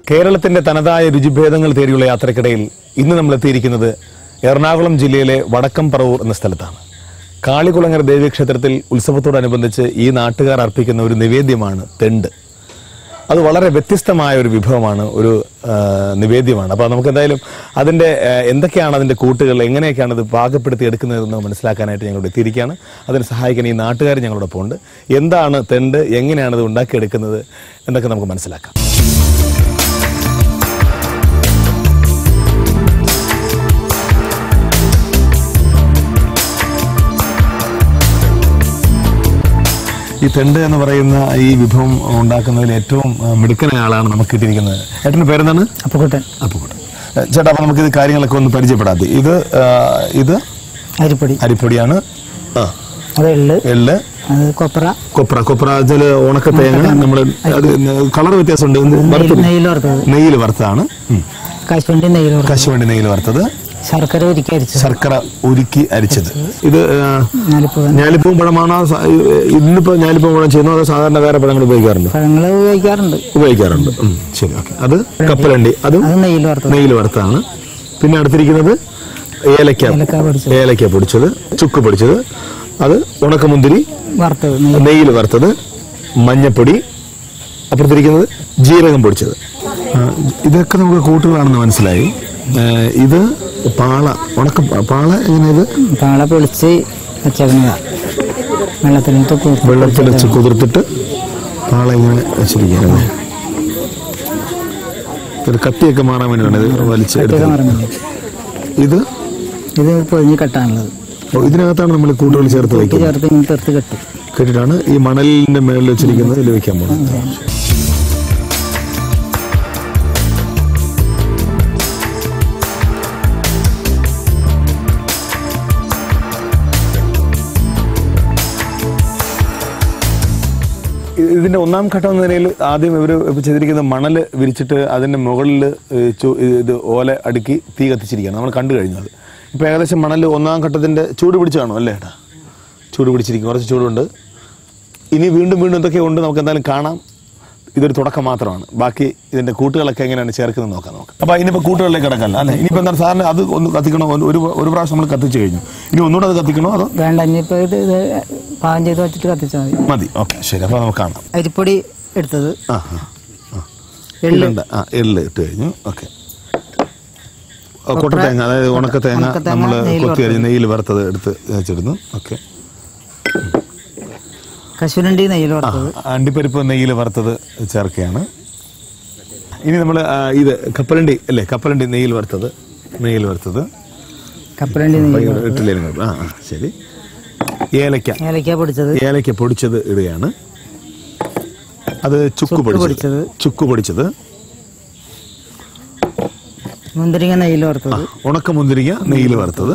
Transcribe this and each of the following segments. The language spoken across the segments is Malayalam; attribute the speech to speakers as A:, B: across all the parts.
A: കേരളത്തിന്റെ തനതായ രുചിഭേദങ്ങൾ തേടിയുള്ള യാത്രക്കിടയിൽ ഇന്ന് നമ്മൾ എത്തിയിരിക്കുന്നത് എറണാകുളം ജില്ലയിലെ വടക്കം പറവൂർ എന്ന സ്ഥലത്താണ് കാളികുളങ്ങര ദേവീക്ഷേത്രത്തിൽ ഉത്സവത്തോടനുബന്ധിച്ച് ഈ നാട്ടുകാർ അർപ്പിക്കുന്ന ഒരു നിവേദ്യമാണ് തെണ്ട് അത് വളരെ വ്യത്യസ്തമായ ഒരു വിഭവമാണ് ഒരു ആ, നിവേദ്യമാണ് അപ്പോൾ നമുക്ക് എന്തായാലും അതിൻ്റെ ആ, എന്തൊക്കെയാണ് അതിൻ്റെ കൂട്ടുകൾ എങ്ങനെയൊക്കെയാണ് ഇത് പാകപ്പെടുത്തി എടുക്കുന്നതെന്ന് മനസ്സിലാക്കാനായിട്ട് ഞങ്ങളോട് എത്തിയിരിക്കുകയാണ് അതിന് സഹായിക്കാൻ ഈ നാട്ടുകാർ ഞങ്ങളോടൊപ്പം ഉണ്ട് എന്താണ് തെണ്ട് എങ്ങനെയാണ് ഇത് ഉണ്ടാക്കിയെടുക്കുന്നത് എന്നൊക്കെ നമുക്ക് മനസ്സിലാക്കാം ഈ തെണ്ട് എന്ന് പറയുന്ന ഈ വിഭവം ഉണ്ടാക്കുന്നതിൽ ഏറ്റവും ആ, മിടുക്കനായ ആളാണ് നമുക്ക് കിട്ടിയിരിക്കുന്നത് ഏട്ടൻ്റെ പേരെന്താണ്
B: അപ്പക്കുട്ടൻ
A: അപ്പുകുട്ടൻ ഏ, ചേട്ടാ അപ്പൊ നമുക്ക് ഇത് കാര്യങ്ങളൊക്കെ ഒന്ന് പരിചയപ്പെടാതെ ഇത് ആ, ഇത്
B: അരിപ്പൊടി
A: അരിപ്പൊടിയാണ് ആ
B: അത് എള്ള്
A: എള്ള്
B: അത് കൊപ്ര
A: കൊപ്ര കൊപ്ര ചില ഉണക്ക തേങ്ങ നമ്മൾ അത് കളർ വ്യത്യാസമുണ്ട് ഇത് വറുത്തത്
B: നെയ്യിൽ വറുത്തത്
A: നെയ്യിൽ വറുത്തതാണ് ഉം.
B: കശുവണ്ടി നെയ്യിൽ വറുത്തത്
A: കശുവണ്ടി നെയ്യിൽ വറുത്തത്
B: ശർക്കര ഉരുക്കി അരിച്ചത്
A: ശർക്കര ഉരുക്കി അരിച്ചത് ഇത് ആ,
B: നാലിപ്പൂ
A: ഞാലിപ്പൂവും പഴമാണോ സ- ഇന്നിപ്പോ ഞാലിപ്പൂവും പഴം ചെയ്യുന്നു അതോ സാധാരണ വേറെ പഴങ്ങൾ ഉപയോഗിക്കാറുണ്ട്
B: പഴങ്ങൾ ഉപയോഗിക്കാറുണ്ട്
A: ഉപയോഗിക്കാറുണ്ട് ഉം, ശരി ഓക്കെ അത് കപ്പലണ്ടി അതും
B: അത് നെയ്യിൽ വറുത്തത്
A: നെയ്യിൽ വറുത്താണ് പിന്നെ അടുത്തിരിക്കുന്നത് ഏലക്ക
B: ഏലക്ക പൊടിച്ചത്
A: ഏലക്ക പൊടിച്ചത് ചുക്ക് പൊടിച്ചത് അത് ഉണക്കമുന്തിരി
B: വറുത്തത് നെയ്യ്
A: നെയ്യിൽ വറുത്തത് മഞ്ഞപ്പൊടി അപ്പുറത്തിരിക്കുന്നത് ജീരകം പൊടിച്ചത് ആ, ഇതൊക്കെ നമുക്ക് കൂട്ടുകളാണെന്ന് മനസ്സിലായി ഏ, ഇത് പാള ഉണക്ക പാള എങ്ങനെ ഇത്
B: പാള പൊളിച്ച് വെച്ചേക്കുന്നതാ വെള്ളത്തിലിട്ട് കുതിർത്ത്
A: വെള്ളത്തിൽ വെച്ച് കുതിർത്തിട്ട് പാള ഇങ്ങനെ വെച്ചിരിക്കുകയാണ് ഒരു കട്ടിയൊക്കെ മാറാൻ വേണ്ടിയാണ് ഇത് വലിച്ച്
B: ഇതൊക്കെ
A: എടുത്തത്
B: മറന്നില്ല
A: ഇത്
B: ഇത് പൊതിഞ്ഞ് കെട്ടാനുള്ളത്
A: ഓ, ഇതിനകത്താണ് നമ്മൾ കൂട്ടുകൾ ചേർത്ത്
B: ഇത്
A: വയ്ക്കുന്നത്
B: ചേർത്ത് ഇങ്ങനെ തീർത്ത് കെട്ടും
A: കേട്ടിട്ടാണ് ഈ മണലിന്റെ മേളിൽ വെച്ചിരിക്കുന്നത് ഇതിൽ വെക്കാൻ പോകുന്നത് ഇ- ഇതിന്റെ ഒന്നാം ഘട്ടം എന്ന നിലയിൽ ആദ്യം ഇവർ ചെയ്തിരിക്കുന്ന മണൽ വിരിച്ചിട്ട് അതിന്റെ മുകളിൽ ഇത് ഓല അടുക്കി തീ കത്തിച്ചിരിക്കുകയാണ് നമ്മൾ കണ്ടു കഴിഞ്ഞു അത് ഇപ്പൊ ഏകദേശം മണൽ ഒന്നാം ഘട്ടത്തിന്റെ ചൂട് പിടിച്ച് കാണും അല്ലേ ഏട്ടാ ചൂട് പിടിച്ചിരിക്കും കുറച്ച് ചൂടുണ്ട് ഇനി വീണ്ടും വീണ്ടും എന്തൊക്കെ ഉണ്ട് നമുക്ക് എന്തായാലും കാണാം ഇതൊരു തുടക്കം മാത്രമാണ് ബാക്കി ഇതിന്റെ കൂട്ടുകളൊക്കെ എങ്ങനെയാണ് ചേർക്കുന്നത് നോക്കാം നോക്കാം അപ്പൊ ഇനിയിപ്പോ കൂട്ടുകളിലേക്ക് കിടക്കല്ല അല്ലെ ഇനിയിപ്പോ എന്താണ് സാറിന് അത് ഒന്ന് കത്തിക്കണോ ഒന്ന് ഒരു ഒരു പ്രാവശ്യം നമ്മൾ കത്തിച്ചു കഴിഞ്ഞു ഇനി ഒന്നുകൂടെ അത് കത്തിക്കണോ അതോ
B: വേണ്ട ഇനിയിപ്പോൾ ഇത് ഇത് പാകം ചെയ്ത് വെച്ചിട്ട് കത്തിച്ചാൽ മതി
A: മതി ഓക്കെ ശരി അപ്പൊ നമുക്ക് കാണാം
B: അരിപ്പൊടി എടുത്തത്
A: ആ ആ ആ
B: എള്ള്
A: എള്ളുണ്ട് ആ എള്ള് ഇട്ട് കഴിഞ്ഞു ഓക്കെ കൊട്ടത്തേങ്ങ അതായത് ഉണക്ക തേങ്ങ
B: ഉണക്കത്തേങ്ങ
A: നമ്മൾ
B: നെയ്യിൽ
A: കൊത്തി അരിഞ്ഞ് നെയ്യിൽ വറുത്തത് എടുത്ത് വെച്ചിടുന്നു ഓക്കെ
B: കശുവണ്ടി നെയ്യിൽ വറുത്തത്
A: അണ്ടിപ്പരിപ്പ് നെയ്യിൽ വറുത്തത് ചേർക്കുകയാണ് ഇനി നമ്മൾ ഇത് കപ്പലണ്ടി അല്ലേ കപ്പലണ്ടി നെയ്യിൽ വറുത്തത് നെയ്യിൽ വറുത്തത്
B: കപ്പലണ്ടി നെയ്യിൽ
A: ഇട്ടില്ലേ ആ ആ ശരി ഏലക്ക
B: ഏലക്ക പൊടിച്ചത്
A: ഏലക്ക പൊടിച്ചത് ഇടുകയാണ് അത് ചുക്ക് പൊടിച്ചത്
B: പൊടിച്ചത്.
A: ചുക്ക് പൊടിച്ചത്
B: മുന്തിരിങ്ങ നെയ്യിൽ വറുത്തത്
A: ഉണക്ക മുന്തിരിങ്ങ നെയ്യിൽ വറുത്തത്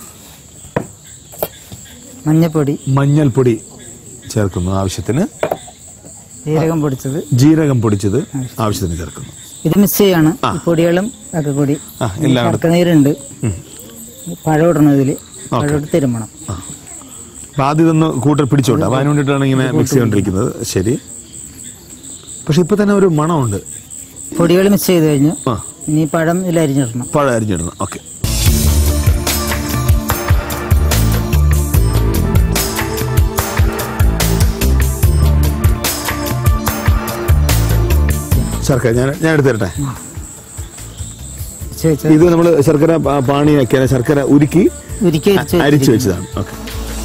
B: മഞ്ഞപ്പൊടി
A: മഞ്ഞൾപ്പൊടി ചേർക്കുന്നു ആവശ്യത്തിന്
B: ജീരകം പൊടിച്ചത്
A: ജീരകം പൊടിച്ചത് ആവശ്യത്തിന് ചേർക്കുന്നു
B: ഇത് മിക്സ് ചെയ്യാണ് ഈ പൊടികളും ഒക്കെ കൂടി
A: ആ എല്ലാം കൂടെ.
B: ശർക്കനീരുണ്ട് പഴം ഇടണം ഇതില് പഴം ഇട്ട് തിരുമണം
A: അപ്പൊ ആദ്യം ഇതൊന്ന് കൂട്ടൽ പിടിച്ചോട്ടെ അപ്പൊ അതിന് വേണ്ടിയിട്ടാണ് ഇങ്ങനെ മിക്സ് ചെയ്തുകൊണ്ടിരിക്കുന്നത് ശരി പക്ഷെ ഇപ്പൊ തന്നെ ഒരു മണമുണ്ട്
B: പൊടികൾ മിക്സ് ചെയ്ത് കഴിഞ്ഞു
A: ആ
B: ഇനി പഴം ഇതിൽ അരിഞ്ഞിടണം
A: പഴം അരിഞ്ഞിടണം ഓക്കെ ശർക്കര ഞാൻ ഞാൻ എടുത്തു തരട്ടെ
B: വെച്ച് വെച്ച്
A: ഇത് നമ്മൾ ശർക്കര പാ- പാണിയാക്കിയ ശർക്കര ഉരുക്കി
B: ഉരുക്കി അരിച്ച്
A: അരിച്ചു വെച്ചതാണ് ഓക്കെ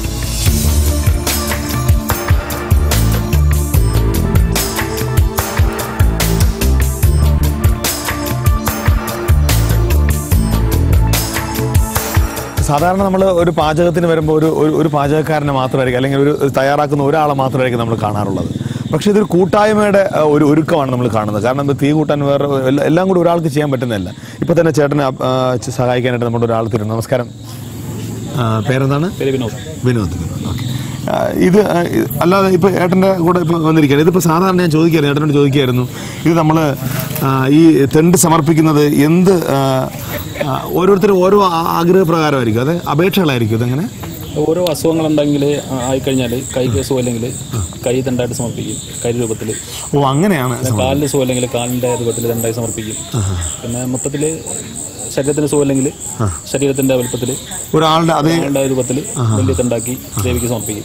A: സാധാരണ നമ്മൾ ഒരു പാചകത്തിന് വരുമ്പോൾ ഒരു ഒരു- ഒരു പാചകക്കാരനെ മാത്രമായിരിക്കും അല്ലെങ്കിൽ ഒരു ഒരു തയ്യാറാക്കുന്ന ഒരാളെ മാത്രമായിരിക്കും നമ്മൾ കാണാറുള്ളത് പക്ഷേ ഇതൊരു കൂട്ടായ്മയുടെ ആ, ഒരു ഒരുക്കമാണ് നമ്മൾ കാണുന്നത് കാരണം ഇത് തീ കൂട്ടാൻ വേറെ എല്ലാ- എല്ലാം കൂടി ഒരാൾക്ക് ചെയ്യാൻ പറ്റുന്നതല്ല ഇപ്പൊ തന്നെ ചേട്ടനെ ആ, സഹായിക്കാനായിട്ട് നമ്മുടെ ഒരാൾ തരുന്നു നമസ്കാരം ആ, പേരെന്താണ് വിനോദ് വിനോദ് ഓക്കെ ഇത് ആ, ഇത് അല്ലാതെ ഇപ്പൊ ഏട്ടന്റെ കൂടെ ഇപ്പൊ വന്നിരിക്കുകയാണ് ഇതിപ്പോ സാധാരണ ഞാൻ ചോദിക്കായിരുന്നു ഏട്ടനോട് ചോദിക്കായിരുന്നു ഇത് നമ്മള് ആ, ഈ തെണ്ട് സമർപ്പിക്കുന്നത് എന്ത് ആ, ആ, ഓരോരുത്തരും ഓരോ ആ- ആഗ്രഹപ്രകാരമായിരിക്കും അതെ അപേക്ഷകളായിരിക്കും ഇതെങ്ങനെ
C: ഓരോ അസുഖങ്ങളുണ്ടെങ്കിൽ ആയിക്കഴിഞ്ഞാൽ കൈക്ക് സുഖമില്ലെങ്കിൽ കൈ ദണ്ടായിട്ട് സമർപ്പിക്കും കൈ രൂപത്തിൽ
A: ഓ അങ്ങനെയാണ്
C: കാലിന് സുഖമില്ലെങ്കിൽ കാലിൻ്റെ രൂപത്തിൽ ദണ്ടായി സമർപ്പിക്കും പിന്നെ മൊത്തത്തിൽ ശരീരത്തിന് സുഖമില്ലെങ്കിൽ ശരീരത്തിൻ്റെ വലുപ്പത്തിൽ
A: ഒരാളുടെ അതേ
C: ആളുടെ രൂപത്തിൽ വലിയ ദണ്ടാക്കി ദേവിക്ക് സമർപ്പിക്കും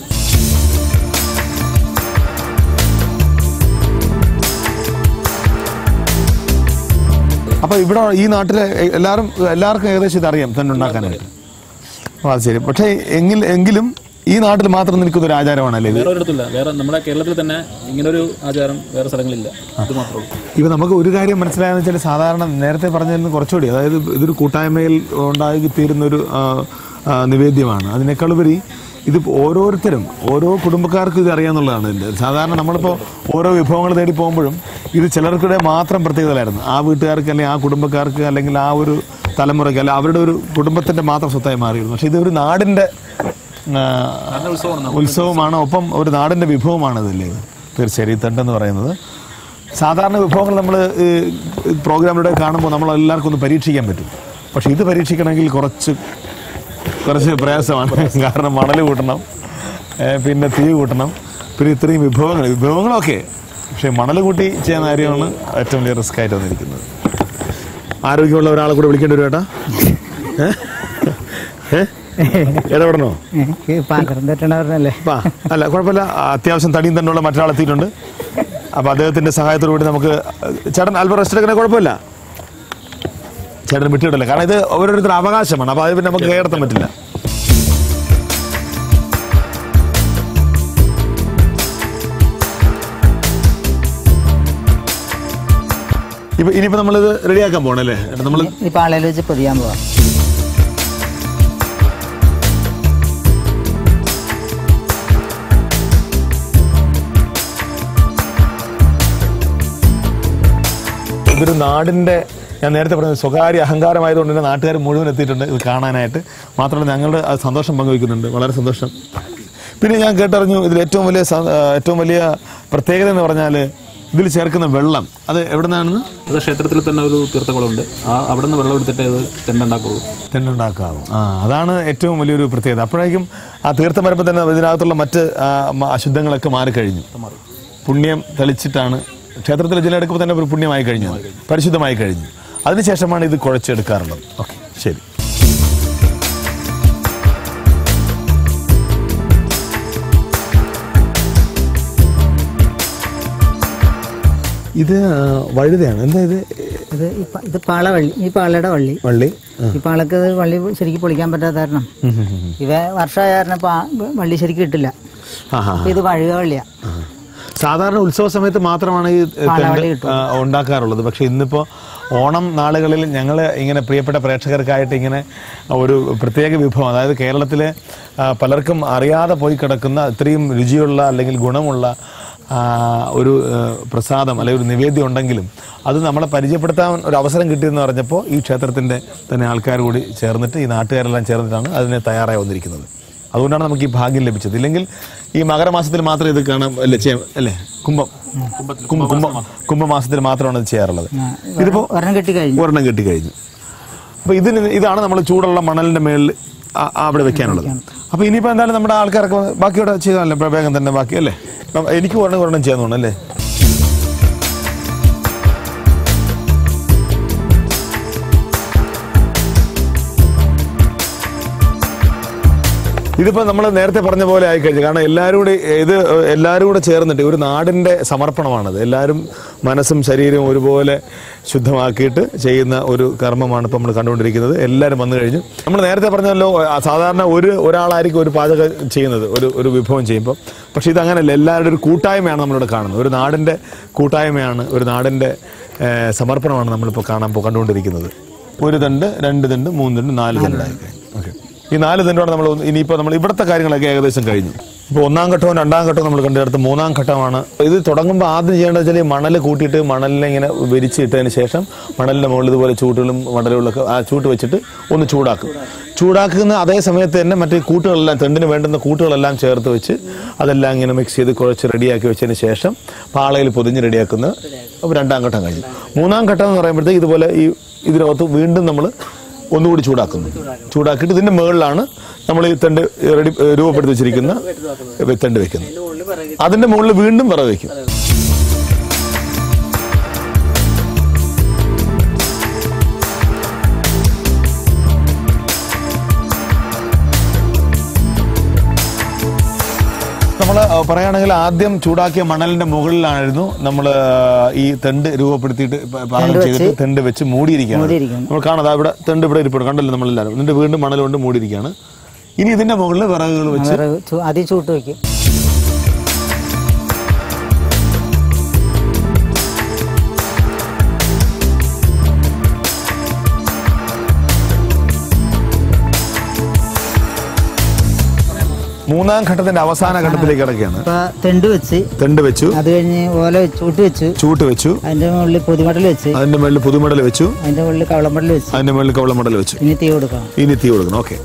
A: അപ്പൊ ഇവിടെ ഈ നാട്ടിലെ എ- എല്ലാവരും എല്ലാവർക്കും ഏകദേശം ഇത് അറിയാം തന്നെ ഉണ്ടാക്കാനായിട്ട് ഓ അത് ശരി പക്ഷേ എങ്കിൽ എങ്കിലും ഈ നാട്ടിൽ മാത്രം നിൽക്കുന്ന ഒരു ആചാരമാണല്ലേ ഇത്
C: വേറെ ഒരിടത്തില്ല വേറെ നമ്മുടെ കേരളത്തിൽ തന്നെ ഇങ്ങനൊരു ആചാരം വേറെ സ്ഥലങ്ങളില്ല ഇത് മാത്രമേ ഉള്ളൂ
A: ഇപ്പൊ നമുക്ക് ഒരു കാര്യം മനസ്സിലായെന്ന് വെച്ചാൽ സാധാരണ നേരത്തെ പറഞ്ഞതിൽ നിന്ന് കുറച്ചുകൂടി അതായത് ഇതൊരു കൂട്ടായ്മയിൽ ഉണ്ടായി തീരുന്ന ഒരു ആ, ആ, നിവേദ്യമാണ് അതിനേക്കാളുപരി ഇത് ഓരോരുത്തരും ഓരോ കുടുംബക്കാർക്കും ഇത് അറിയാന്നുള്ളതാണ് ഇതിന്റെ സാധാരണ നമ്മളിപ്പോൾ ഓരോ വിഭവങ്ങൾ തേടി പോകുമ്പോഴും ഇത് ചിലർക്കിടെ മാത്രം പ്രത്യേകതയായിരുന്നു ആ വീട്ടുകാർക്ക് അല്ലെങ്കിൽ ആ കുടുംബക്കാർക്ക് അല്ലെങ്കിൽ ആ ഒരു തലമുറയ്ക്ക് അല്ലെങ്കിൽ അവരുടെ ഒരു കുടുംബത്തിന്റെ മാത്രം സ്വത്തായി മാറിയിരുന്നു പക്ഷെ ഇത് ഒരു നാടിന്റെ ആ,
C: നല്ല ഉത്സവമാണ്
A: ഉത്സവമാണ് ഒപ്പം ഒരു നാടിന്റെ വിഭവമാണ് ഇതല്ലേ ഇത് തീർച്ചയായും ഈ തണ്ടെന്ന് പറയുന്നത് സാധാരണ വിഭവങ്ങൾ നമ്മൾ പ്രോഗ്രാമിലൂടെ കാണുമ്പോൾ നമ്മൾ എല്ലാവർക്കും ഒന്ന് പരീക്ഷിക്കാൻ പറ്റും പക്ഷെ ഇത് പരീക്ഷിക്കണമെങ്കിൽ കുറച്ച് കുറച്ച് പ്രയാസമാണ് കാരണം മണൽ കൂട്ടണം ഏ, പിന്നെ തീ കൂട്ടണം പിന്നെ ഇത്രയും വിഭവങ്ങൾ വിഭവങ്ങളൊക്കെ പക്ഷെ മണൽ കൂട്ടി ചെയ്യുന്ന കാര്യമാണ് ഏറ്റവും വലിയ റിസ്ക് ആയിട്ട് വന്നിരിക്കുന്നത് ആരോഗ്യമുള്ള ഒരാളെ കൂടെ വിളിക്കേണ്ടി വരും ഏട്ടാ ഏ? ഏ? ഇടപെടണോ
B: പാത്രം തെറ്റണവരനല്ലേ
A: വാ. അല്ല കുഴപ്പമില്ല അത്യാവശ്യം തടിയും തന്നെയുള്ള മറ്റൊരാളെത്തിയിട്ടുണ്ട് അപ്പൊ അദ്ദേഹത്തിന്റെ സഹായത്തോടു കൂടി നമുക്ക് ചേട്ടൻ അല്പം റെസ്റ്റ് എടുക്കണേ കുഴപ്പമില്ല ചേട്ടൻ വിട്ടുകിടല്ല കാരണം ഇത് ഓരോരുത്തരുടെ അവകാശമാണ് അപ്പൊ അത് പിന്നെ നമുക്ക് കൈയടത്താൻ പറ്റില്ല ഇപ്പൊ ഇനിയിപ്പോ നമ്മളിത് റെഡിയാക്കാൻ പോകണല്ലേ നമ്മൾ
B: ഈ പാളയിൽ വെച്ച് പൊതിയാൻ പോവാം
A: ഇതൊരു നാടിന്റെ ഞാൻ നേരത്തെ പറഞ്ഞത് സ്വകാര്യ അഹങ്കാരമായതുകൊണ്ട് തന്നെ നാട്ടുകാർ മുഴുവൻ എത്തിയിട്ടുണ്ട് ഇത് കാണാനായിട്ട് മാത്രമല്ല ഞങ്ങളുടെ ആ സന്തോഷം പങ്കുവയ്ക്കുന്നുണ്ട് വളരെ സന്തോഷം പിന്നെ ഞാൻ കേട്ടറിഞ്ഞു ഇതിൽ ഏറ്റവും വലിയ സ- ആ, ഏറ്റവും വലിയ പ്രത്യേകത എന്ന് പറഞ്ഞാൽ ഇതിൽ ചേർക്കുന്ന വെള്ളം അത് എവിടെ നിന്നാണെന്ന്
C: അത് ക്ഷേത്രത്തിൽ തന്നെ ഒരു തീർത്ഥക്കുളമുണ്ട് ആ അവിടെ നിന്ന് വെള്ളം എടുത്തിട്ടേ ഇത് തെണ്ടുണ്ടാക്കുള്ളൂ
A: തെന്നുണ്ടാക്കാവും ആ അതാണ് ഏറ്റവും വലിയൊരു പ്രത്യേകത അപ്പോഴേക്കും ആ തീർത്ഥം വരുമ്പോൾ തന്നെ ഇതിനകത്തുള്ള മറ്റ് ആ, മ- അശുദ്ധങ്ങളൊക്കെ മാറിക്കഴിഞ്ഞു പുണ്യം തെളിച്ചിട്ടാണ് ക്ഷേത്രത്തിൽ ജലമെടുക്കുമ്പോൾ തന്നെ ഒരു പുണ്യമായി കഴിഞ്ഞു അത്. പരിശുദ്ധമായി കഴിഞ്ഞു അതിനുശേഷമാണ് ഇത് കുഴച്ചെടുക്കാറുള്ളത് ഓക്കെ ശരി ഇത് ആ, വഴുതയാണ് എന്താ ഇത്
B: ഇത് ഈ പ- ഇത് പാള വള്ളി ഈ പാളയുടെ വള്ളി
A: വള്ളി ആ.
B: ഈ പാളക്ക് ഇത് വള്ളി ശരിക്കും പൊളിക്കാൻ പറ്റാത്ത കാരണം
A: ഉം, ഉം, ഉം.
B: ഇവ വർഷമായ കാരണം പാ- വള്ളി ശരിക്കും കിട്ടില്ല
A: ആ, ആ,
B: അപ്പൊ ഇത് വഴുക വള്ളിയാ
A: ആ. സാധാരണ ഉത്സവ സമയത്ത് മാത്രമാണ് ഈ
B: പാലാവളി
A: തെണ്ട് ആ, ഉണ്ടാക്കാറുള്ളത് പക്ഷെ ഇന്നിപ്പോ ഓണം നാളുകളിൽ ഞങ്ങൾ ഇങ്ങനെ പ്രിയപ്പെട്ട പ്രേക്ഷകർക്കായിട്ട് ഇങ്ങനെ ഒരു പ്രത്യേക വിഭവം അതായത് കേരളത്തിലെ ആ, പലർക്കും അറിയാതെ പോയി കിടക്കുന്ന ഇത്രയും രുചിയുള്ള അല്ലെങ്കിൽ ഗുണമുള്ള ആ, ഒരു ആ, പ്രസാദം അല്ലെങ്കിൽ ഒരു നിവേദ്യം ഉണ്ടെങ്കിലും അത് നമ്മളെ പരിചയപ്പെടുത്താൻ ഒരു അവസരം കിട്ടിയെന്ന് പറഞ്ഞപ്പോൾ ഈ ക്ഷേത്രത്തിന്റെ തന്നെ ആൾക്കാർ കൂടി ചേർന്നിട്ട് ഈ നാട്ടുകാരെല്ലാം ചേർന്നിട്ടാണ് അതിന് തയ്യാറായി വന്നിരിക്കുന്നത് അതുകൊണ്ടാണ് നമുക്ക് ഈ ഭാഗ്യം ലഭിച്ചത് ഇല്ലെങ്കിൽ ഈ മകരമാസത്തിൽ മാത്രമേ ഇത് കാണാം അല്ലേ ചെയ്യാം അല്ലേ കുംഭം കുംഭ കുംഭ കുംഭമാസത്തിൽ മാത്രമാണ് ഇത് ചെയ്യാറുള്ളത് ഇതിപ്പോ
B: ഒരെണ്ണം കെട്ടി കഴിഞ്ഞു
A: ഒരെണ്ണം കിട്ടിക്കഴിഞ്ഞു അപ്പൊ ഇതിന് ഇതാണ് നമ്മൾ ചൂടുള്ള മണലിന്റെ മേളിൽ അവിടെ വെക്കാനുള്ളത് അപ്പൊ ഇനിയിപ്പോ എന്തായാലും നമ്മുടെ ആൾക്കാരൊക്കെ വന്ന് ബാക്കിയോടെ ചെയ്താലേ വേഗം തന്നെ ബാക്കി അല്ലേ നം- എനിക്ക് ഒരെണ്ണം ഒരെണ്ണം ചെയ്യാൻ തോന്നുന്നു അല്ലേ ഇതിപ്പോ നമ്മൾ നേരത്തെ പറഞ്ഞ പോലെ ആയിക്കഴിഞ്ഞു കാരണം എല്ലാവരും കൂടി ഇത് എല്ലാവരും കൂടെ ചേർന്നിട്ട് ഒരു നാടിന്റെ സമർപ്പണമാണത് എല്ലാവരും മനസ്സും ശരീരവും ഒരുപോലെ ശുദ്ധമാക്കിയിട്ട് ചെയ്യുന്ന ഒരു കർമ്മമാണ് ഇപ്പൊ നമ്മൾ കണ്ടുകൊണ്ടിരിക്കുന്നത് എല്ലാവരും വന്നു കഴിഞ്ഞു നമ്മൾ നേരത്തെ പറഞ്ഞല്ലോ ആ, സാധാരണ ഒരു ഒരാളായിരിക്കും ഒരു പാചകം ചെയ്യുന്നത് ഒരു ഒരു വിഭവം ചെയ്യുമ്പോൾ പക്ഷെ ഇത് അങ്ങനെയല്ല എല്ലാവരുടെ ഒരു കൂട്ടായ്മയാണ് നമ്മളിവിടെ കാണുന്നത് ഒരു നാടിന്റെ കൂട്ടായ്മയാണ് ഒരു നാടിന്റെ ഏഹ്, സമർപ്പണമാണ് നമ്മളിപ്പോൾ കാണാൻ പോ കണ്ടുകൊണ്ടിരിക്കുന്നത് ഒരു തണ്ട് രണ്ട് തണ്ട് മൂന്ന് തണ്ട് നാല് തണ്ടായി കഴിഞ്ഞു ഓക്കെ ഈ നാല് തണ്ടോടെ നമ്മൾ ഇനിയിപ്പോൾ നമ്മൾ ഇവിടുത്തെ കാര്യങ്ങളൊക്കെ ഏകദേശം കഴിഞ്ഞു ഇപ്പോൾ ഒന്നാം ഘട്ടവും രണ്ടാം ഘട്ടവും നമ്മൾ കണ്ടെടുത്ത് മൂന്നാം ഘട്ടമാണ് ഇത് തുടങ്ങുമ്പോൾ ആദ്യം ചെയ്യേണ്ടത് വെച്ചാൽ ഈ മണൽ കൂട്ടിയിട്ട് മണലിനെ ഇങ്ങനെ വിരിച്ചിട്ടതിന് ശേഷം മണലിന്റെ മുകളിൽ ഇതുപോലെ ചൂട്ടുകളും മണലുകളൊക്കെ ആ ചൂട്ട് വെച്ചിട്ട് ഒന്ന് ചൂടാക്കും ചൂടാക്കുന്ന അതേ സമയത്ത് തന്നെ മറ്റേ കൂട്ടുകളെല്ലാം തെണ്ടിന് വേണ്ടുന്ന കൂട്ടുകളെല്ലാം ചേർത്ത് വെച്ച് അതെല്ലാം ഇങ്ങനെ മിക്സ് ചെയ്ത് കുഴച്ച് റെഡിയാക്കി വെച്ചതിന് ശേഷം പാളയിൽ പൊതിഞ്ഞ് റെഡിയാക്കുന്ന അപ്പോൾ രണ്ടാം ഘട്ടം കഴിഞ്ഞു മൂന്നാം ഘട്ടം എന്ന് പറയുമ്പോഴത്തേക്ക് ഇതുപോലെ ഈ ഇതിനകത്ത് വീണ്ടും നമ്മൾ ഒന്നുകൂടി ചൂടാക്കുന്നു ചൂടാക്കിയിട്ട് ഇതിന്റെ മുകളിലാണ് നമ്മൾ ഈ തണ്ട് റെഡി രൂപപ്പെടുത്തി വെച്ചിരിക്കുന്ന തണ്ട് വെക്കുന്നത് അതിന്റെ മുകളിൽ വീണ്ടും വിറക് വെക്കും നമ്മൾ പറയുകയാണെങ്കിൽ ആദ്യം ചൂടാക്കിയ മണലിന്റെ മുകളിലായിരുന്നു നമ്മൾ ഈ തെണ്ട് രൂപപ്പെടുത്തിയിട്ട് പ- പാകം ചെയ്തിട്ട് തെണ്ട് വെച്ച് മൂടിയിരിക്കുകയാണ്
B: മൂടിയിരിക്കുന്നു.
A: നമ്മൾ കാണാതെ ഇവിടെ തെണ്ട് ഇവിടെ ഇരിപ്പുണ്ട് കണ്ടല്ലോ നമ്മളെല്ലാവരും ഇതിന്റെ വീണ്ടും മണൽ കൊണ്ട് മൂടിയിരിക്കുകയാണ് ഇനി ഇതിന്റെ മുകളിൽ വിറകുകൾ വെച്ച്
B: വിറക് ചു- ആദ്യം ചൂട്ട് വയ്ക്കും
A: മൂന്നാം ഘട്ടത്തിന്റെ അവസാന ഘട്ടത്തിലേക്ക് കിടക്കുകയാണ്
B: അപ്പൊ തെണ്ട് വെച്ച്
A: തെണ്ട് വെച്ചു
B: അത് കഴിഞ്ഞ് ഓല വെച്ച് ചൂട്ട് വെച്ചു
A: ചൂട്ട് വെച്ചു
B: അതിന്റെ മുകളിൽ പൊതിമടൽ വെച്ച്
A: അതിന്റെ മുകളിൽ പുതുമടൽ വെച്ചു
B: അതിന്റെ മുകളിൽ കവളമടൽ വെച്ച്
A: അതിന്റെ മുകളിൽ കവളമടൽ വെച്ചു
B: ഇനി തീ കൊടുക്കണം
A: ഇനി തീ കൊടുക്കണം ഓക്കെ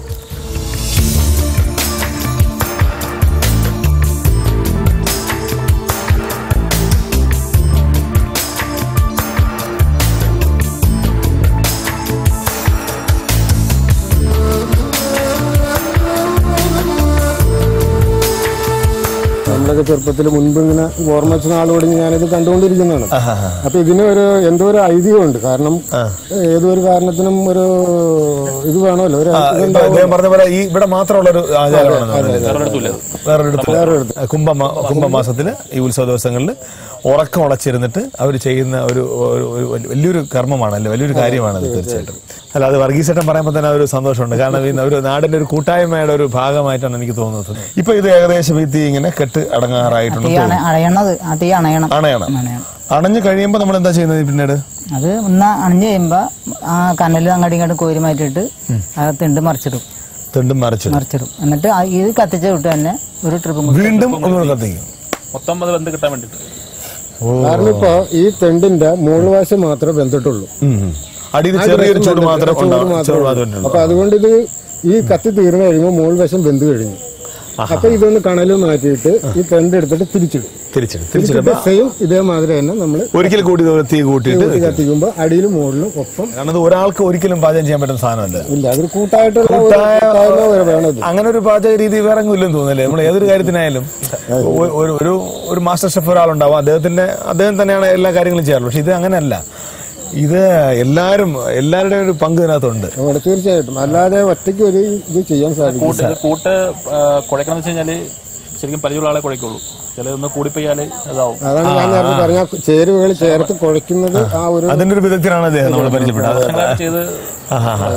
D: നമ്മളൊക്കെ ചെറുപ്പത്തിൽ മുൻപ് ഇങ്ങനെ ഓർമ്മ വെച്ച നാൾ തുടങ്ങി ഞാനിത് കണ്ടുകൊണ്ടിരിക്കുന്നതാണ് അപ്പൊ ഇതിന് ഒരു എന്തോ ഒരു ഐതിഹ്യമുണ്ട് കാരണം ഏതൊരു കാരണത്തിനും ഒരു ഇത് വേണമല്ലോ ഒരു
A: ഇപ്പൊ അദ്ദേഹം പറഞ്ഞ പോലെ ഈ ഇവിടെ മാത്രമുള്ള ഒരു ആചാരമാണ്
C: വേറൊരിടത്തുമില്ല
A: വേറൊരിടത്ത് കുംഭ കുംഭമാസത്തില് ഈ ഉത്സവ ദിവസങ്ങളിൽ ഉറക്കം ഉളച്ചിരുന്നിട്ട് അവർ ചെയ്യുന്ന ഒരു ഒരു- ഒരു വലിയൊരു കർമ്മമാണല്ലോ വലിയൊരു കാര്യമാണ് അത് തീർച്ചയായിട്ടും അല്ല അത് വർഗീസേട്ടൻ പറയുമ്പോൾ തന്നെ ഒരു സന്തോഷമുണ്ട് കാരണം ഈ ഒരു നാടിന്റെ ഒരു കൂട്ടായ്മയുടെ ഒരു ഭാഗമായിട്ടാണ് എനിക്ക് തോന്നുന്നത് ഇപ്പൊ ഇത് ഏകദേശം ഈ തീ ഇങ്ങനെ കെട്ട് അടങ്ങാറായിട്ടുണ്ട്
B: തീ അണ അണയണത് ആ തീ അണയണം
A: അണയണം
B: അണയണം
A: അണഞ്ഞു കഴിയുമ്പോൾ നമ്മൾ എന്താ ചെയ്യുന്നത് പിന്നീട്
B: അത് ഒന്ന് അണഞ്ഞു കഴിയുമ്പോ ആ കനല് അങ്ങോട്ടും ഇങ്ങോട്ടും കോരി മാറ്റിയിട്ട് ആ തിണ്ട് മറിച്ചിടും
A: തെണ്ടും മറിച്ചിടും
B: മറിച്ചിടും എന്നിട്ട് ആ ഇത് കത്തിച്ച വിട്ട് തന്നെ ഒരു ട്രിപ്പ്
A: വീണ്ടും ഒന്നുകൂടെ കത്തിക്കും
C: മൊത്തം അത് വെന്ത് കിട്ടാൻ വേണ്ടിയിട്ട്
D: കാരണം ഇപ്പൊ ഈ തെണ്ടിന്റെ മുകൾവശം മാത്രമേ ബന്ധപ്പെട്ടുള്ളൂ
A: ഉം, ഉം. അടിയിൽ ചെറിയൊരു ചൂട് മാത്രം ഉണ്ടാവും ചൂട് മാത്രമേ ഉള്ളൂ.
D: അപ്പൊ അതുകൊണ്ട് ഇത് ഈ കത്തി തീർന്നു കഴിയുമ്പോൾ മുകൾ വശം വെന്ത് കഴിഞ്ഞു അപ്പൊ ഇതൊന്ന് കണല് മാറ്റിയിട്ട് ഈ തെണ്ട് എടുത്തിട്ട് തിരിച്ചിടും
A: തിരിച്ചിടും തിരിച്ചിടും
D: സെയിം ഇതേമാതിരി തന്നെ നമ്മൾ
A: ഒരിക്കൽ കൂടി ഇത് തീ കൂട്ടിയിട്ട്
D: കത്തിക്കുമ്പോൾ അടിയിലും മുകളിലും ഒപ്പം
A: കാരണം ഇത് ഒരാൾക്ക് ഒരിക്കലും പാചകം ചെയ്യാൻ പറ്റുന്ന സാധനമല്ല
D: ഇല്ല അതൊരു കൂട്ടായിട്ടുള്ള ഒരു
A: കൂട്ടായ-
D: കൂട്ടായ്മ വരെ വേണം ഇത്
A: അങ്ങനെ ഒരു പാചക രീതി വേറെ എങ്ങും ഇല്ലെന്ന് തോന്നുന്നില്ലേ നമ്മൾ ഏതൊരു കാര്യത്തിനായാലും ഒ- ഒരു ഒരു ഒരു മാസ്റ്റർ ഷെഫ് ഒരാളുണ്ടാവും അദ്ദേഹത്തിന്റെ അദ്ദേഹം തന്നെയാണ് എല്ലാ കാര്യങ്ങളും ചെയ്യാറുള്ളത് പക്ഷെ ഇത് അങ്ങനെയല്ല ഇത് എല്ലാവരും എല്ലാവരുടെയും ഒരു പങ്ക് ഇതിനകത്തുണ്ട്
D: അവിടെ തീർച്ചയായിട്ടും അല്ലാതെ ഒറ്റയ്ക്ക് ഒരു ഇത് ചെയ്യാൻ സാധിക്കും
C: കൂട്ട് ഇത് കൂട്ട് ആ, കുഴക്കണം വെച്ച് കഴിഞ്ഞാല് ശരിക്കും പരിചയമുള്ള ആളെ കുഴക്കുള്ളൂ ചിലതൊന്ന് കൂടിപ്പോയാല് അതാവും
D: അതാണ് ഞാൻ നേരത്തെ പറഞ്ഞ ചേരുവകൾ ചേർത്ത് കുഴയ്ക്കുന്നത് ആ ഒരു
A: അതിന്റെ ഒരു വിധത്തിലാണ് അദ്ദേഹം നമ്മൾ പരിചയപ്പെട്ടത് അത്
C: അങ്ങനെ ചെയ്ത്
A: ആഹാ, ആഹാ.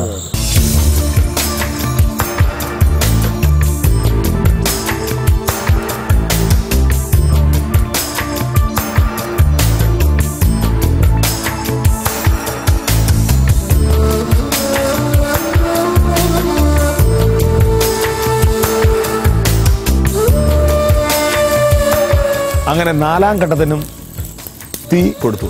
A: അങ്ങനെ നാലാം ഘട്ടത്തിനും തീ കൊടുത്തു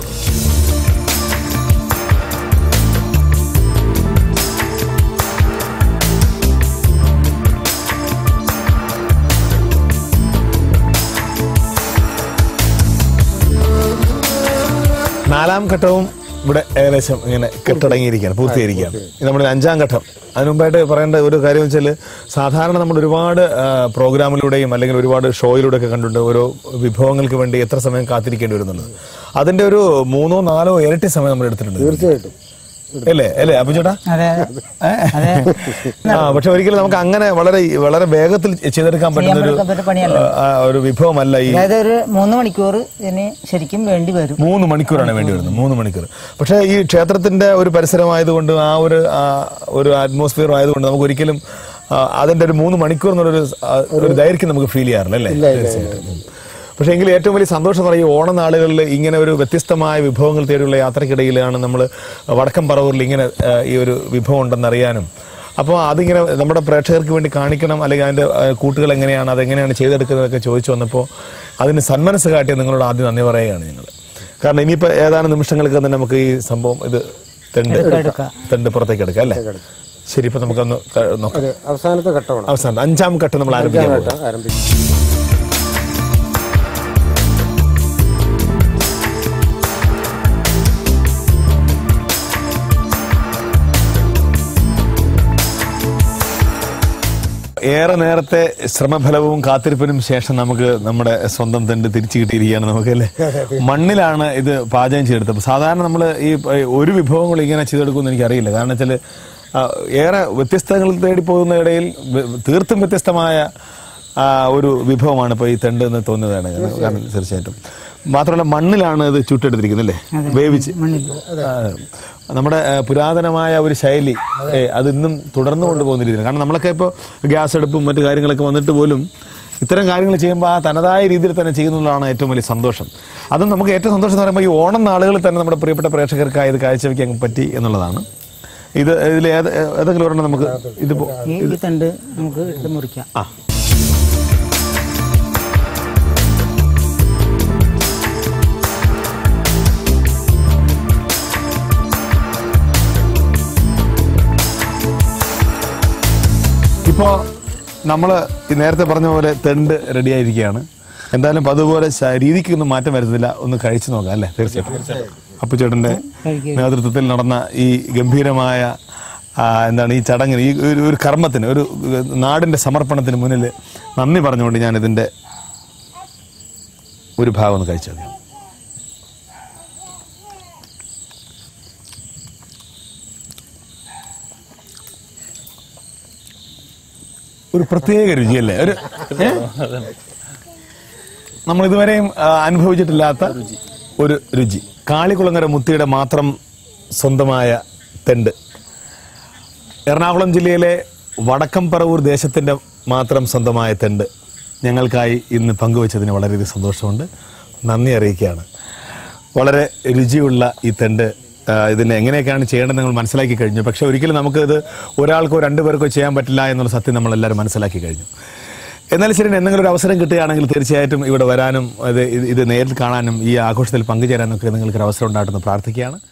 A: നാലാം ഘട്ടവും ഇവിടെ ഏകദേശം ഇങ്ങനെ കെട്ടടങ്ങിയിരിക്കുകയാണ് പൂർത്തീകരിക്കുകയാണ് ഇത് നമ്മുടെ അഞ്ചാം ഘട്ടം അതിനു മുമ്പായിട്ട് പറയേണ്ട ഒരു കാര്യം വെച്ചാൽ സാധാരണ നമ്മൾ ഒരുപാട് ആ, പ്രോഗ്രാമിലൂടെയും അല്ലെങ്കിൽ ഒരുപാട് ഷോയിലൂടെ ഒക്കെ കണ്ടിട്ടുണ്ട് ഓരോ വിഭവങ്ങൾക്ക് വേണ്ടി എത്ര സമയം കാത്തിരിക്കേണ്ടി വരുന്നുണ്ട് അതിന്റെ ഒരു മൂന്നോ നാലോ ഇരട്ടി സമയം നമ്മൾ എടുത്തിട്ടുണ്ട്
D: തീർച്ചയായിട്ടും
A: അല്ലേ അല്ലേ അപ്പൊ ചേട്ടാ
B: അതെ അതെ
A: ആ പക്ഷെ ഒരിക്കലും നമുക്ക് അങ്ങനെ വളരെ വളരെ വേഗത്തിൽ ചെയ്തെടുക്കാൻ പറ്റുന്ന ഒരു
B: ചെയ്യാൻ പറ്റുന്ന പണിയല്ല.
A: ആ, ഒരു വിഭവമല്ല ഈ
B: അതായത് ഒരു മൂന്ന് മണിക്കൂർ ഇതിന് ശരിക്കും വേണ്ടി വരും
A: മൂന്ന് മണിക്കൂറാണ് വേണ്ടി വരുന്നത് മൂന്ന് മണിക്കൂർ പക്ഷേ ഈ ക്ഷേത്രത്തിന്റെ ഒരു പരിസരമായതുകൊണ്ട് ആ ഒരു ആ, ഒരു അറ്റ്മോസ്ഫിയർ ആയതുകൊണ്ട് നമുക്ക് ഒരിക്കലും ആ, അതിന്റെ ഒരു മൂന്ന് മണിക്കൂർ എന്നുള്ളൊരു ആ, ഒരു ദൈർഘ്യം നമുക്ക് ഫീൽ ചെയ്യാറില്ല അല്ലേ തീർച്ചയായിട്ടും പക്ഷേ എങ്കിൽ ഏറ്റവും വലിയ സന്തോഷം എന്ന് പറയുക ഓണനാളുകളിൽ ഇങ്ങനെ ഒരു വ്യത്യസ്തമായ വിഭവങ്ങൾ തേടിയുള്ള യാത്രക്കിടയിലാണ് നമ്മൾ വടക്കം പറവൂരിൽ ഇങ്ങനെ ആ, ഈ ഒരു വിഭവം ഉണ്ടെന്നറിയാനും അപ്പോൾ അതിങ്ങനെ നമ്മുടെ പ്രേക്ഷകർക്ക് വേണ്ടി കാണിക്കണം അല്ലെങ്കിൽ അതിന്റെ ആ, കൂട്ടുകൾ എങ്ങനെയാണ് അതെങ്ങനെയാണ് ചെയ്തെടുക്കുന്നതൊക്കെ ചോദിച്ചു വന്നപ്പോൾ അതിന് സന്മനസ് കാട്ടിയ നിങ്ങളോട് ആദ്യം നന്ദി പറയുകയാണ് ഞങ്ങൾ കാരണം ഇനിയിപ്പോൾ ഏതാനും നിമിഷങ്ങൾക്ക് തന്നെ നമുക്ക് ഈ സംഭവം ഇത് തെണ്ട്
B: എടുക്കാം.
A: തെണ്ട് പുറത്തേക്ക് എടുക്കാം അല്ലേ ശരി ഇപ്പൊ നമുക്കൊന്ന് ക- നോക്കാം
D: അത് അവസാനത്തെ ഘട്ടമാണ്
A: അവസാനം അഞ്ചാം ഘട്ടം നമ്മൾ ആരംഭിക്കാൻ പോകും
D: ഘട്ടം ആരംഭിക്കും
A: ഏറെ നേരത്തെ ശ്രമഫലവും കാത്തിരിപ്പിനും ശേഷം നമുക്ക് നമ്മുടെ സ്വന്തം തെണ്ട് തിരിച്ചു കിട്ടിയിരിക്കുകയാണ് നമുക്ക് അല്ലേ മണ്ണിലാണ് ഇത് പാചകം ചെയ്തെടുത്തത് അപ്പൊ സാധാരണ നമ്മൾ ഈ ഏ, ഒരു വിഭവങ്ങൾ ഇങ്ങനെ ചെയ്തെടുക്കുമെന്ന് എനിക്കറിയില്ല കാരണം വെച്ചാൽ ഏറെ വ്യത്യസ്തങ്ങൾ തേടി പോകുന്ന ഇടയിൽ വ- തീർത്തും വ്യത്യസ്തമായ ആ, ഒരു വിഭവമാണ് ഇപ്പോൾ ഈ തെണ്ട് എന്ന് തോന്നുന്നതാണ് കാരണം തീർച്ചയായിട്ടും മാത്രമല്ല മണ്ണിലാണ് ഇത് ചുട്ടെടുത്തിരിക്കുന്നത് അല്ലേ വേവിച്ച് ആ, നമ്മുടെ ആ, പുരാതനമായ ഒരു ശൈലി ഏ, അത് ഇന്നും തുടർന്നു കൊണ്ടുപോകുന്ന രീതിയിൽ കാരണം നമ്മളൊക്കെ ഇപ്പോൾ ഗ്യാസ് അടുപ്പും മറ്റു കാര്യങ്ങളൊക്കെ വന്നിട്ട് പോലും ഇത്തരം കാര്യങ്ങൾ ചെയ്യുമ്പോൾ ആ തനതായ രീതിയിൽ തന്നെ ചെയ്യുന്നതാണ് ഏറ്റവും വലിയ സന്തോഷം അതും നമുക്ക് ഏറ്റവും സന്തോഷം എന്ന് പറയുമ്പോൾ ഈ ഓണം നാളുകളിൽ തന്നെ നമ്മുടെ പ്രിയപ്പെട്ട പ്രേക്ഷകർക്കായി ഇത് കാഴ്ചവെക്കാൻ പറ്റി എന്നുള്ളതാണ് ഇത് ഇതിൽ ഏത് ഏതെങ്കിലും ഒരെണ്ണം നമുക്ക് ഇത് പോ-
B: ഈ ഈ തണ്ട് നമുക്ക് ഇത് മുറിക്കാം
A: ആ ഇപ്പോ നമ്മള് ഈ നേരത്തെ പറഞ്ഞ പോലെ തെണ്ട് റെഡി ആയിരിക്കുകയാണ് എന്തായാലും ഇപ്പൊ അതുപോലെ ശ- രീതിക്കൊന്നും മാറ്റം വരുന്നില്ല ഒന്ന് കഴിച്ചു നോക്കാം അല്ലേ തീർച്ചയായിട്ടും അപ്പുചേട്ടന്റെ
B: കഴിക്കുക.
A: നേതൃത്വത്തിൽ നടന്ന ഈ ഗംഭീരമായ ആ, എന്താണ് ഈ ചടങ്ങിന് ഈ ഒരു- ഒരു കർമ്മത്തിന് ഒരു നാടിന്റെ സമർപ്പണത്തിന് മുന്നിൽ നന്ദി പറഞ്ഞുകൊണ്ട് ഞാൻ ഇതിന്റെ ഒരു ഭാഗം ഒന്ന് കഴിച്ചു നോക്കാം ഒരു പ്രത്യേക രുചിയല്ലേ ഒരു ഏ? നമ്മൾ ഇതുവരെയും ആ, അനുഭവിച്ചിട്ടില്ലാത്ത ഒരു രുചി കാളികുളങ്ങര മുത്തിയുടെ മാത്രം സ്വന്തമായ തെണ്ട് എറണാകുളം ജില്ലയിലെ വടക്കംപറവൂർ ദേശത്തിന്റെ മാത്രം സ്വന്തമായ തെണ്ട് ഞങ്ങൾക്കായി ഇന്ന് പങ്കുവച്ചതിന് വളരെയധികം സന്തോഷമുണ്ട് നന്ദി അറിയിക്കുകയാണ് വളരെ രുചിയുള്ള ഈ തെണ്ട് ആ, ഇതിനെ എങ്ങനെയൊക്കെയാണ് ചെയ്യേണ്ടത് നിങ്ങൾ മനസ്സിലാക്കി കഴിഞ്ഞു പക്ഷെ ഒരിക്കലും നമുക്കിത് ഒരാൾക്കോ രണ്ടുപേർക്കോ ചെയ്യാൻ പറ്റില്ല എന്നുള്ള സത്യം നമ്മളെല്ലാവരും മനസ്സിലാക്കി കഴിഞ്ഞു എന്നാലും ശരി എന്തെങ്കിലും ഒരു അവസരം കിട്ടുകയാണെങ്കിൽ തീർച്ചയായിട്ടും ഇവിടെ വരാനും ഇത് ഇത് നേരിൽ കാണാനും ഈ ആഘോഷത്തിൽ പങ്കുചേരാനും ഒക്കെ നിങ്ങൾക്ക് ഒരു അവസരം ഉണ്ടാകുമെന്ന് പ്രാർത്ഥിക്കുകയാണ്